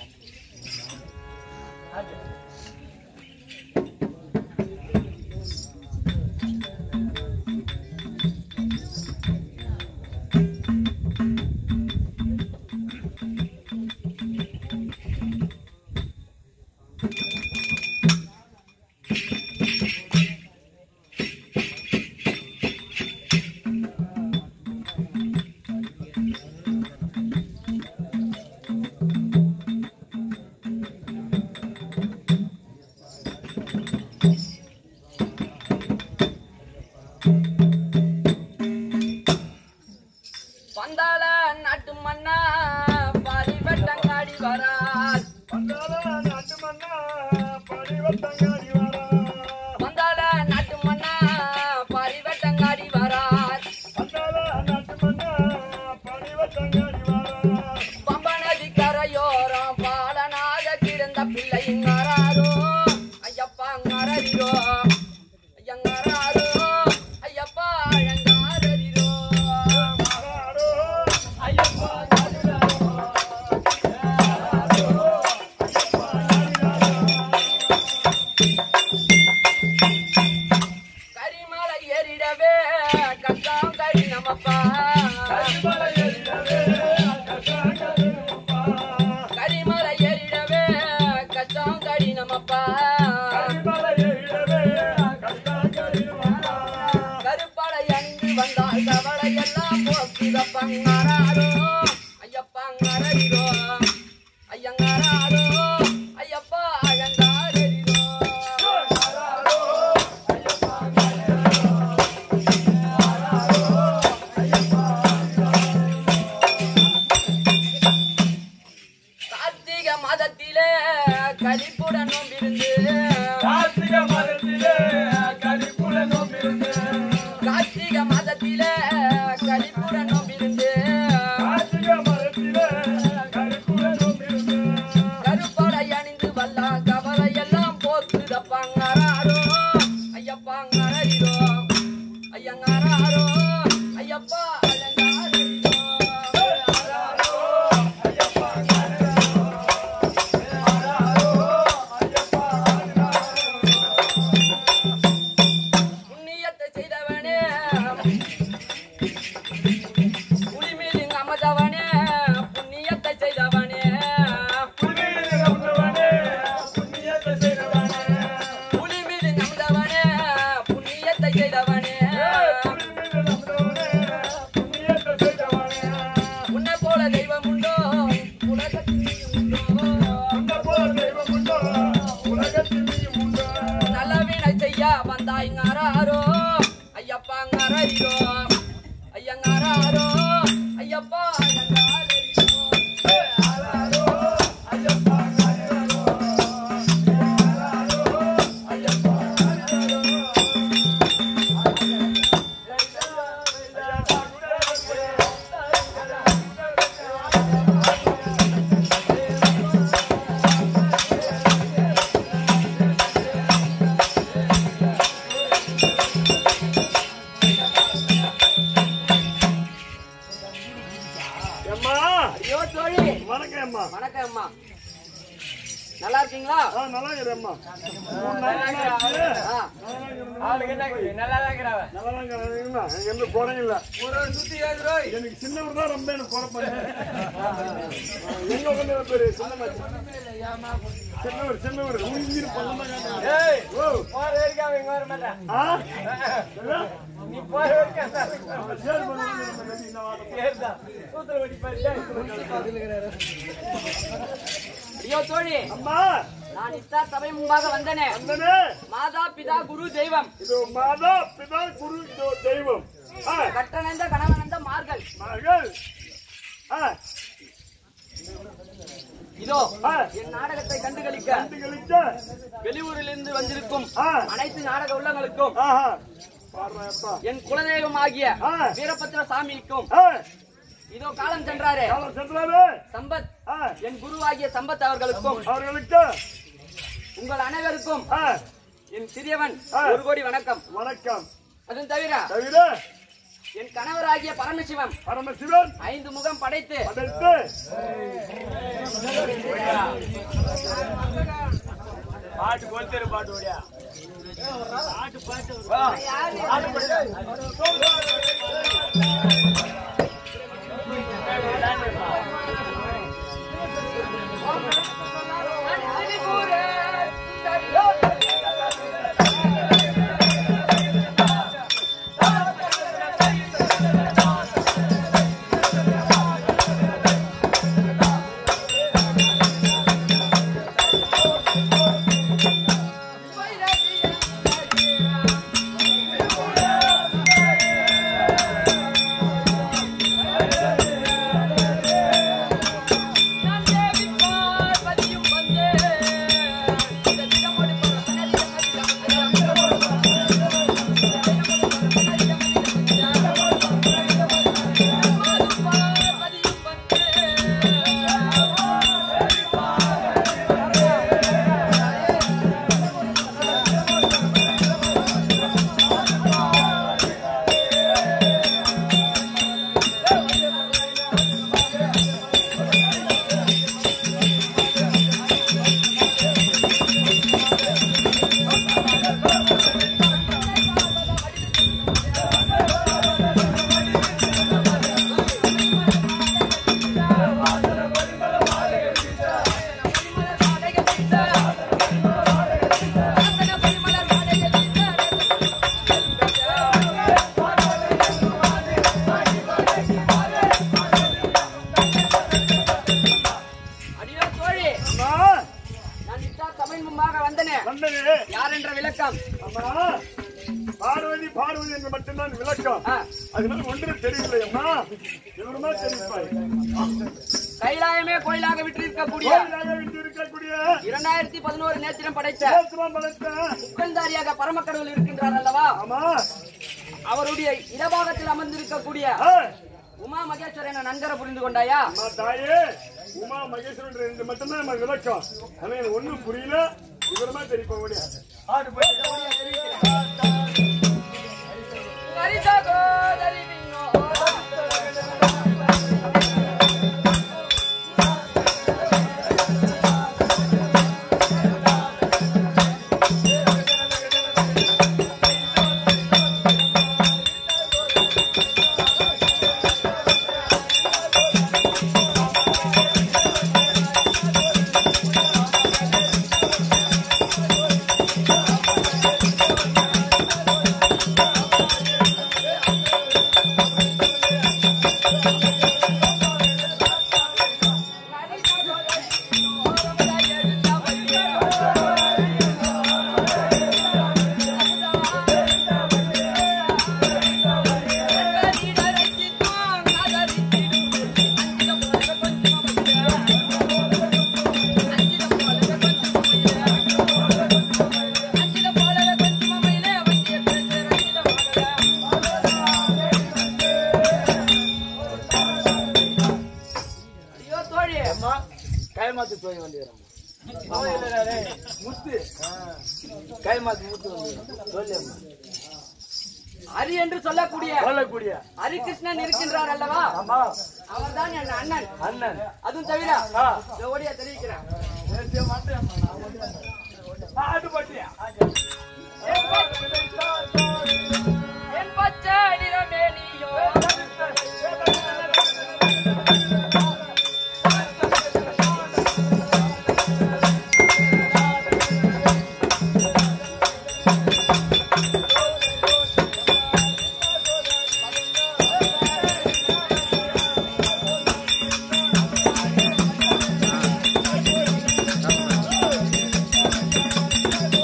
பந்தால நாட்டு மண்ணா பரிவட்டங்காடி வரார் வந்தால நாட்டு மன்னா பரிவட்டங்காடி வரா பந்தால நாட்டு மண்ணா பரிவட்டங்காடி வரார் வந்தால நாட்டு மன்னா பரிவட்டங்காடி வரா பம்ப நதி கரையோரம் பாலனாக கிடந்த பிள்ளைங்கராரோ ஐயப்பாங்கரோ ஐயங்கராரோ ஐயப்பா அழங்காரோ மாறாரோ ஐயப்பா கரிமலை ஏறிடவே கஷ்டம் கரி நமப்பா கரிமலை ஏறிடவே கஷ்டங்கருப்பா கரிமலை ஏறிடவே கஷ்டம் கரி நமப்பா கரிமலை ஏறிடவே கஷ்டங்கருப்பா கருப்படை அணிந்து வந்தால் கவலை எல்லாம் போக்கிதப்பங்காரோ ஐயப்பாங்கரோ ஐயங்காரோ ஐயப்பா அழங்காரோ கார்த்திக மாதத்திலே கலிப்புடன் நோம்பிருந்து கார்த்திகை மாதத்திலே கலிப்புல நோம்பிருந்து கார்த்திக மாதத்திலே கலிப்புடன் நோம்பிருந்து கார்த்திகை மாதத்திலே கலிப்புல நோம்பிருந்து கருப்படை அணிந்து வல்லா கவலை எல்லாம் போக்குதப்பாங்காரோ ஐயப்பாங்காரோ ஐயங்காரோ ஐயப்பா அலங்காரோ புண்ணியத்தை செய்தவனே புலிமீது அமர்ந்தவனே புண்ணியத்தை செய்தவனே புண்ணியத்தை வந்தவனே, புண்ணியத்தை செய்தவனே, புலி மீது நம்பவனே புண்ணியத்தை செய்தவனே புண்ணியத்தை வந்தவனே, புண்ணியத்தை செய்தவனே. உன்னை போல தெய்வம் உண்டோ உலகத்தில் உண்டோ உன்னை போல தெய்வம் உண்டோ? உலகத்தில் நீயும் உண்டோ? நல்ல வினை செய்ய வந்தாய்ங்காரோ ஐயப்பாங்காரோ ஐயங்காரோ ஐயப்பா ஐயங்காரோ ஆராரோ, ஐயப்பா ஆராரோ, ஆராரோ, ஐயப்பா ஆராரோ. அம்மா ஐயோ தோழி வணக்கம் அம்மா வணக்கம் அம்மா நல்லா இருக்கீங்களா ஆ நல்லா இருக்கிறேன் அம்மா மூணு நாள் என்ன ஆச்சு? ஆ, நல்லா தான் இருக்கிறீங்களா? எனக்கு எந்த குறையும் இல்ல. எனக்கு சின்னவர் தான் ரொம்ப எனக்கு குறைப்பாங்க. எங்க உட்காந்து பேரு சின்னமாச்சி. சின்னவர் சின்னவர் உயிர் பள்ளம் தான் காட்டுறாங்க. ஓ. ஆ? என்ன? சரி, பண்ணு, பண்ணு, பண்ணு, இந்த வாரம். ஐயோ தோழி அம்மா நான் இத்தா சபை முன்பாக வந்தனே அண்ணனே மாதா பிதா குரு தெய்வம் இது மாதா பிதா குரு இதோ தெய்வம் ஆ, கட்டணந்த கணவனந்த மார்கள் மகள் ஆ, இதோ ஆ, என் நாடகத்தை கண்டுகளிக்க கண்டுகளிக்க வெளியூரிலிருந்து வந்திருக்கும் ஆ, அனைத்து நாடக உள்ளங்களுக்கும் ஆஹா பாடுறேன் அப்பா என் குலதெய்வம் ஆகிய ஆ. வீரபத்திர சாமிக்கும் ஆ, இதோ காலம் சென்றாரே காலம் சென்றாரு சம்பத் ஆ, என் குருவாகிய சம்பத் அவர்களுக்கும் அவர்களுக்கு உங்கள் அனைவருக்கும் ஆ, என் சிறியவன் ஆ. ஒரு கோடி வணக்கம் வணக்கம் அதுவும் தவிர தவிர என் கணவராகிய பரமசிவம் பரமசிவன் ஐந்து முகம் படைத்து படைத்து பாட்டு கொளுத்தரு பாட்டு ஓடியா அடியோ தோழி அம்மா நான் நித்தா தமிழ் முன்பாக வந்தனே வந்தது யார் என்ற விளக்கம் அம்மா பார்வதி பார்வதி என்று மட்டும்தான் விளக்கம் ஆ, அதனால ஒன்றும் தெரியவில்லை அம்மா விவரமா தெரிவிப்பாய் கைலாயமே கோயிலாக விட்டிருக்கக்கூடிய கோயிலாக விட்டு இருக்கக்கூடிய இரண்டாயிரத்தி பதினோரு நேத்திரம் படைத்த தேசமா படைத்த முக்கந்தாரியாக பரமக்கடவுள் இருக்கின்றார் அல்லவா ஆமா அவருடைய இடபாகத்தில் அமர்ந்திருக்கக்கூடிய ஆ, உமா மகேஸ்வரன் நன்கரை புரிந்து கொண்டாயா அம்மா தாயே உமா மகேஸ்வரன் ரெண்டு மட்டும்தான் நம்ம விளக்கம் ஆனா எனக்கு ஒண்ணும் புரியல விவரமா தெரிவிப்ப முடியாது சகோதரி விண்ணோரம். ஐயோ தோழி கைமாத்து போய் வந்துடுறோம் முத்து கைமாத்து முத்து வந்து சொல்லு ஹரி என்று சொல்லக்கூடிய சொல்லக்கூடிய ஹரிகிருஷ்ணன் இருக்கின்றார் அல்லவா ஆமா அவர்தான் என் அண்ணன் அண்ணன் அதுவும் தவிர ஆ. இந்த ஓடியா தெரிவிக்கிறேன் பாட்டு பாட்டியா என் பச்சை- என் பச்சை நிறமேனியோ ஆ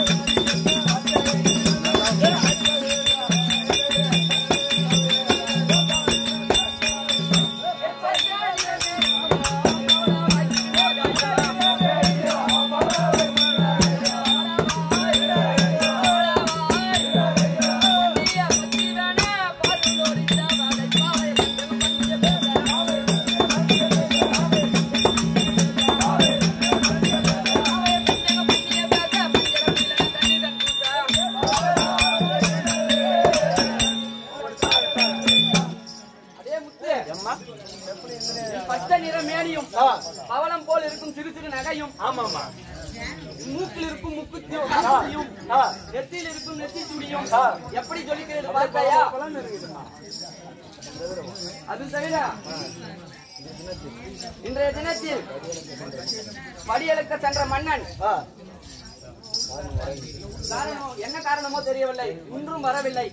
நகையும் ஆமாமா மூக்கில் இருக்கும் முக்குத்தியும் காசுத்தியும், நெத்தியில் இருக்கும் நெத்தி துணியும் எப்படி ஜொலிக்கிறது பார்த்தாயா பலன் இருக்குதுமா அது தவிர இன்றைய தினத்தில் படியெடுக்க சென்ற மன்னன் காரணம் என்ன காரணமோ தெரியவில்லை இன்றும் வரவில்லை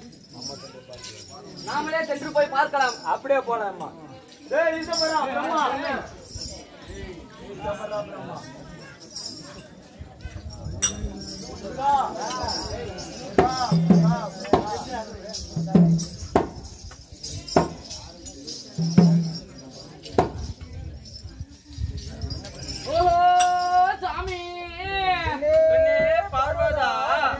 நாமளே சென்று போய் பார்க்கலாம் அப்படியே போலாம்மா டேய் இந்த பரா பிரம்மா ஓஹோ சாமி பார்வதா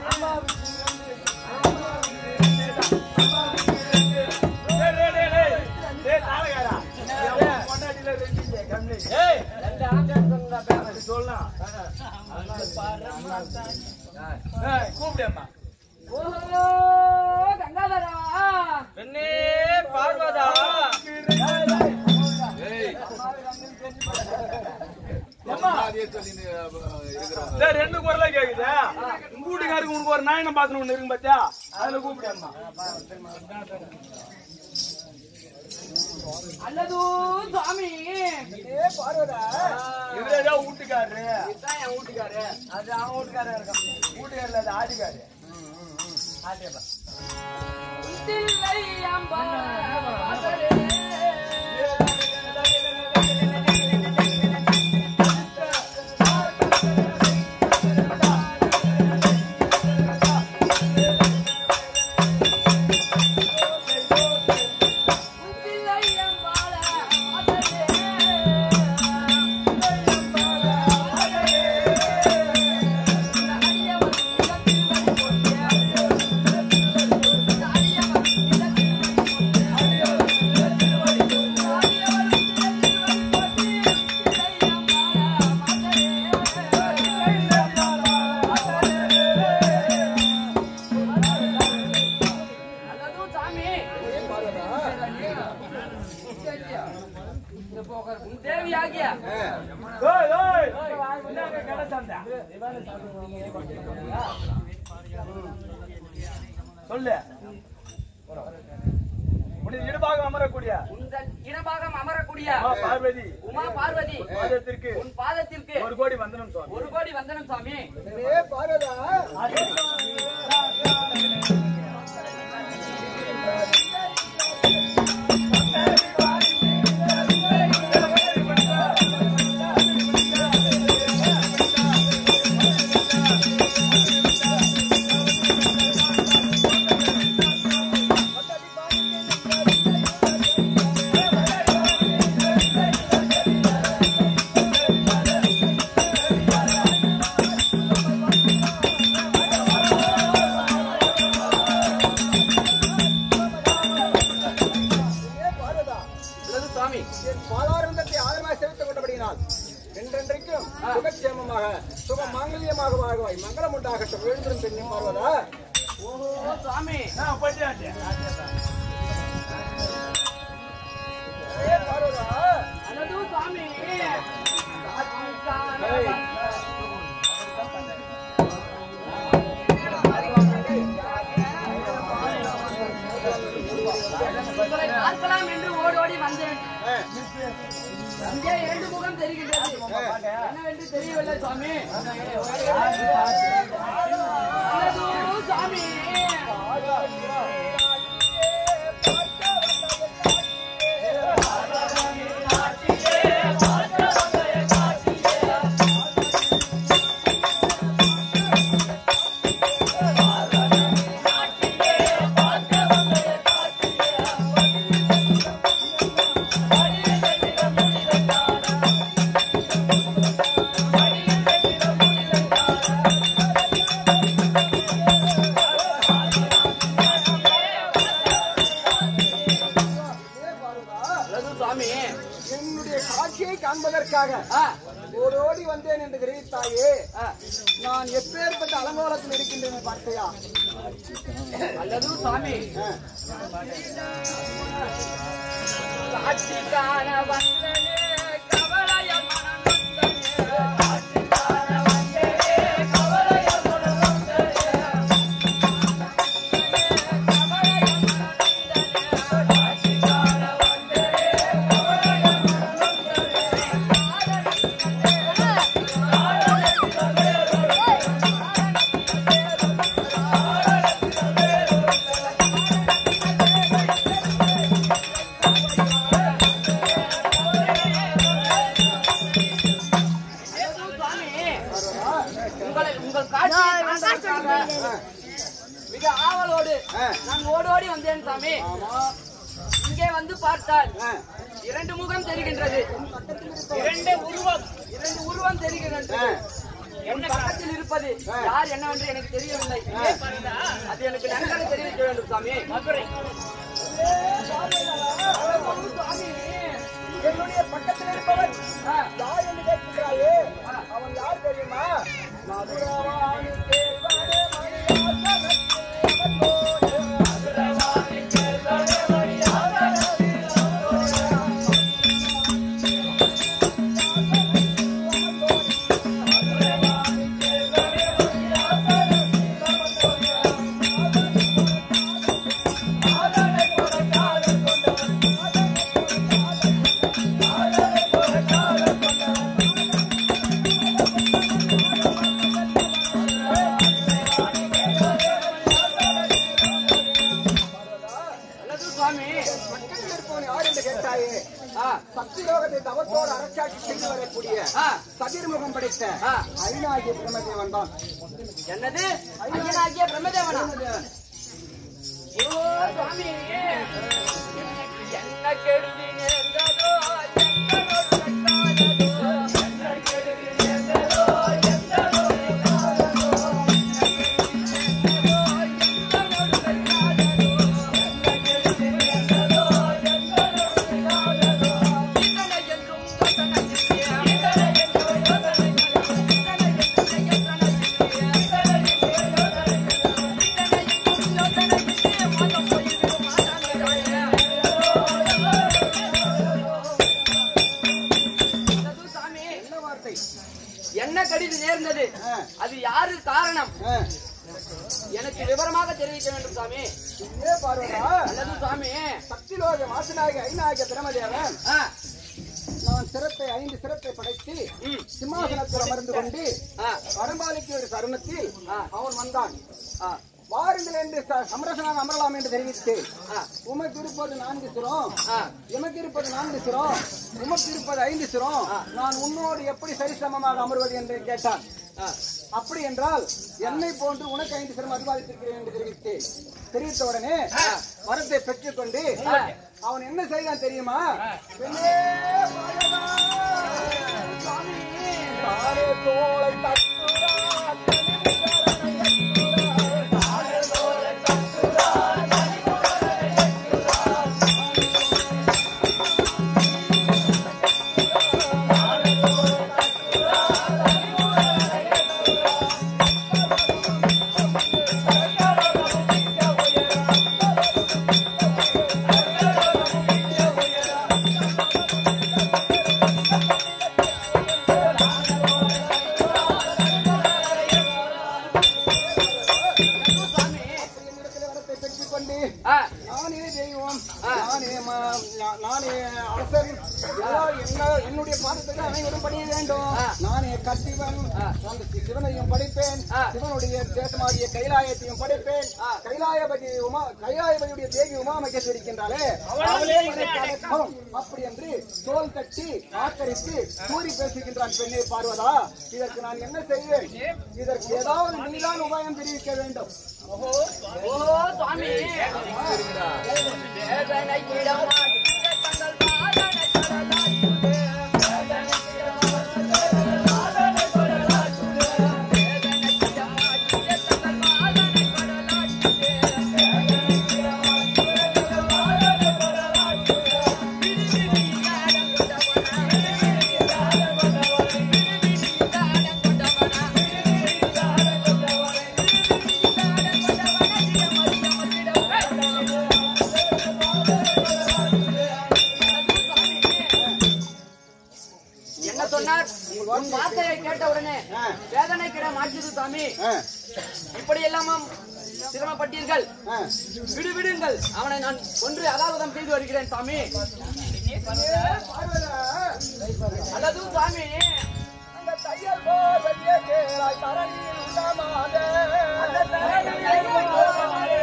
டேய் டேய் டேய் டேய் டேய் தாளகாரா என் பொண்டாட்டில ரெண்டிங்க கம்மி ஏய் ரெண்டு ஆம்பளை சொன்னா பேர சொல்லலாம் ஏய் கூப்பிடுமா ஓஹோ கங்காதரா பெண்ணே பார்வதா டேய், ரெண்டு குரலா கேக்குது உங்க வீட்டுக்காருக்கு உனக்கு ஒரு நாயனம் பாசனம் ஒண்ணு இருக்கு பாத்தியா அதுல கூப்பிடுமா அல்லது சாமி இவரேதோ வீட்டுக்காரரு இதுதான் என் வீட்டுக்காரு அது அவன் வீட்டுக்காரர் இருக்கான் வீட்டுக்காரர் அது ஆடிக்காரு ஆட்டியப்பா தில்லை அம்பா வாசலே. தில்லை அம்பாள வாசலே. அடியவன் நிலத்தில் வழி போட்டிய அடியவன் நிலத்தில் தேவியாகிய ஏய் ஏய் இந்தாங்க கடை சந்தை சொல்லு உனது இடுபாக அமரக்கூடிய உந்தன் இடபாகம் அமரக்கூடிய அம்மா பார்வதி உமா பார்வதி பாதத்திற்கு உன் பாதத்திற்கு ஒரு கோடி வந்தனம் சுவாமி ஒரு கோடி வந்தனம் சாமி அல்லது சாமி பாதாரந்தத்தை ஆதரவாக செலுத்திக் கொண்டபடியினால் என்றென்றைக்கும் சுகக்ஷேமமாக சுக மாங்கல்யமாக வாழ்வாய் மங்களம் உண்டாகட்டும் எழுந்திரும் பெண்ணை பார்வதா ஓ சாமி நான் பட்டியாட்டி ஏ பார்வதா அல்லது சாமி காட்சிக்கான உங்களை பார்க்கலாம் என்று ஓடி ஓடி வந்தேன் இங்கே இரண்டு முகம் தெரிகின்றது என்னவென்று தெரியவில்லை சுவாமி அல்லது சாமி அல்லது சுவாமி என்னுடைய காட்சியை காண்பதற்காக ஆ, ஓடோடி வந்தேன் என்று தெரிவித்தாயே ஆ. நான் எப்பேற்பட்ட அலங்கோலத்தில் இருக்கின்றேன் பார்த்தையா அல்லது சாமி காட்சி காண வந்தனே கவலைய மனம் வந்தனே உங்களை உங்கள் காட்சியை காண்பதற்காக மிக ஆவலோடு நான் ஓடோடி வந்தேன் சாமி இங்கே வந்து பார்த்தால் இரண்டு முகம் தெரிகின்றது இரண்டு உருவம் இரண்டு உருவம் தெரிகின்றது என் பக்கத்தில் இருப்பது யார் என்னவென்று எனக்கு தெரியவில்லை அது எனக்கு நன்றாக தெரிவிக்க வேண்டும் சாமி என்னுடைய பக்கத்தில் இருப்பவன் யார் என்று கேட்கிறாயே அவன் யார் தெரியுமா மதுரவாணி கேள்வனே அல்லது சுவாமி பக்கத்தில் இருப்பவன் யார் என்று கேட்டாயே ஆ, சக்திலோகத்தை தவத்தோடு அரசாட்சி செய்து வரக்கூடிய ஆ, சதிர்முகம் படைத்த ஆ. ஐநாகிய பிரமதேவன் தான் என்னது ஐயனாகிய பிரம்மதேவனா ஓ சுவாமி என்ன கெடுதி நேர்ந்ததோ எங்களோடு கட்டாததோ என்ன கெடுதி நேர்ந்ததோ எங்களோடு கட்டாததோ சாமி என்ன வார்த்தை என்ன கடிது நேர்ந்தது ஆ. அது யாரு காரணம் ஆ. எனக்கு விவரமாக தெரிவிக்க வேண்டும் சாமி இதே பார்வதா அல்லது சாமி சக்திலோக வாசனாகிய ஐநாகிய பிரமதேவன் ஆ, நான் சிறப்பை ஐந்து சிறப்பை படைத்து ம், சிம்மாசனத்தில் அமர்ந்து கொண்டு ஆ, வரம்பாலிக்கு ஒரு தருணத்தில் ஆ. அவன் வந்தான் ஆ, வாருங்கள் என்று ச- சமரசனாக அமரலாம் என்று தெரிவித்து ஆ, உமக்கு இருப்பது நான்கு சிரம் ஆ. எமக்கு இருப்பது நான்கு சிரம் உமக்கு இருப்பது ஐந்து சிரம் நான் உன்னோடு எப்படி சரிசமமாக அமர்வது என்று கேட்டான் ஆ. அப்படி என்றால் என்னை போன்று உனக்கு ஐந்து சிரம் அதிபாதித்திருக்கிறேன் என்று தெரிவித்து தெரிவித்த உடனே வரத்தை பெற்றுக்கொண்டு அவன் என்ன செய்தான் தெரியுமா பெண்ணே, பாயனா, சாமி, தாரே தோளை தட்டுடா, என்னிடத்தில் வரத்தை பெற்றுக்கொண்டு ஆ, நானே தெய்வம் நானே ம- நா- நானே அரசன் எல்லாரும் என்ன- என்னுடைய பாதத்துக்கு அனைவரும் பணிய வேண்டும் நானே கத்திவன் அந்த சி- சிவனையும் படைப்பேன் சிவனுடைய தேசமாகிய கைலாயத்தையும் படைப்பேன் கைலாயபதி உமா கைலாயபதியுடைய தேவி உமா இருக்கின்றாலே அவளே எனக்கு அடக்கம். அப்படி என்று தோல் தட்டி ஆக்கரித்து கூறி பேசுகின்றான் பெண்ணே பார்வதா இதற்கு நான் என்ன செய்வேன் இதற்கு ஏதாவது நீதான் உபாயம் தெரிவிக்க வேண்டும் ஓ சுவாமி வேதனை இடமாட்டிய தங்கள் வாதனை கடலாய் என்ன சொன்னார் உன் வார்த்தையை கேட்ட உடனே வேதனை கிட மாற்றுது சாமி ஆ, இப்படி எல்லாமாம் சிரமப்பட்டீர்கள் ஆ. விடு விடுங்கள் அவனை நான் ஒன்று அதாவதம் செய்து வருகிறேன் சாமி பார்வதா, அல்லது சாமி அந்த தையல் போதலிய கேளாய் தரணியில் உள்ளமாதே. அந்த தரணியில் உள்ளமாதே.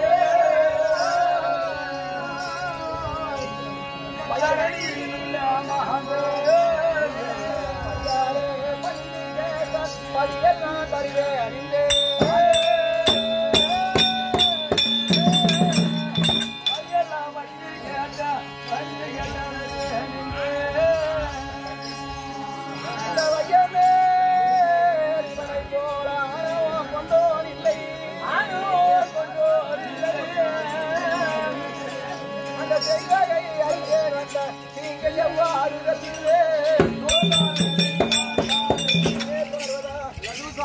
தரணியில் உள்ளமாதே. பையாரே பண்டிகே படியெல்லாம்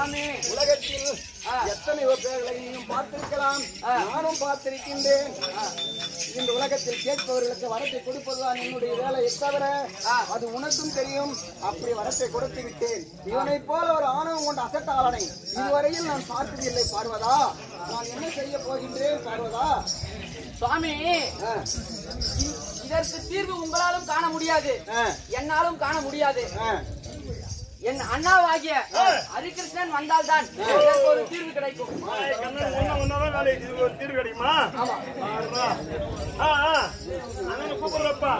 சுவாமி உலகத்தில் எத்தனையோ பேர்களை நீயும் பார்த்திருக்கலாம் நானும் பார்த்திருக்கின்றேன் இந்த உலகத்தில் கேட்பவர்களுக்கு வரத்தை கொடுப்பதுதான் என்னுடைய வேலை தவிர அது உனக்கும் தெரியும் அப்படி வரத்தை கொடுத்து விட்டேன் இவனை போல ஒரு ஆணவம் கொண்ட அசட்டாளனை இதுவரையில் நான் பார்த்ததில்லை பார்வதா நான் என்ன செய்ய போகின்றேன் பார்வதா சுவாமி ஆ, இ- இதற்கு தீர்வு உங்களாலும் காண முடியாது ஆ, என்னாலும் காண முடியாது ஆ. என் அண்ணாவாகிய ஹரிகிருஷ்ணன் வந்தால்தான் இதற்கு ஒரு தீர்வு கிடைக்கும் கண்ணன் ஒண்ணா ஒன்னாதான் வேலை இது ஒரு தீர்வு கிடைக்குமா ஆமா ஆடுறா. ஆ ஆ அண்ணனை கூப்பிடுறப்பா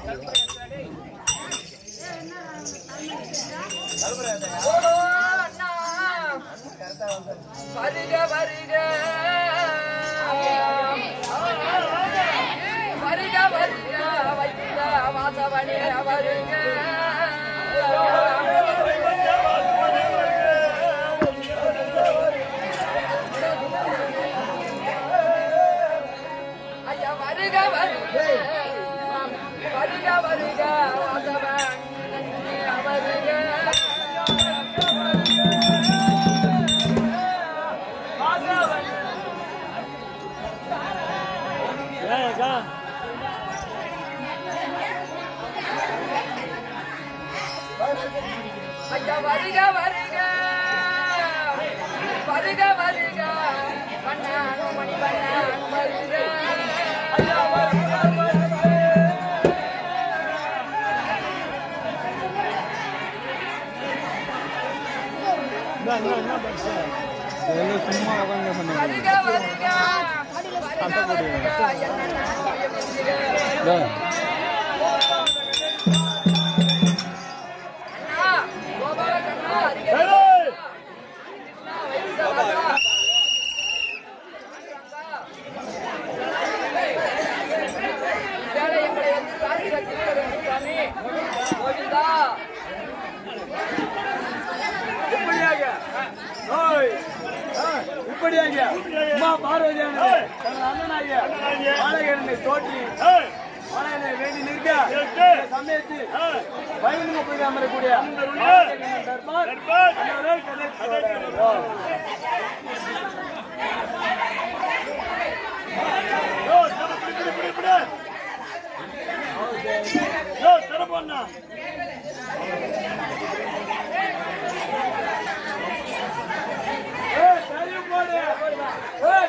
ஓ அண்ணா வருக வருக வருக வருக வைத்த வாசவனே வருக ஐயா வருக வருக வருக வருக வாசவன் வருக ஏக்கா ஐயா வருக வருக வருக வருக பண்ணான் மணி பண்ணான் வருக ஐயா வருக வருக வருக வருக வருக வருக என்ன அண்ணா கோபால கண்ணா அதிக கிருஷ்ணா வைகுண்ட வாசா வேலை எங்களை வந்து காட்டி ரட்சிக்க வேண்டும் சாமி கோவிந்தா இப்படியாக ஓய் இப்படியாக அம்மா பார்வதியான தனது அண்ணனாகிய பாலகரனை தோற்றி பாலகனை வேண்டி நிற்க இந்த சமயத்தில் பயந்து முப்பது அமரக்கூடிய தர்பார் அன்னவரே கதை தரப்பண்ணா ஏய், தள்ளி போடு. ஏய்,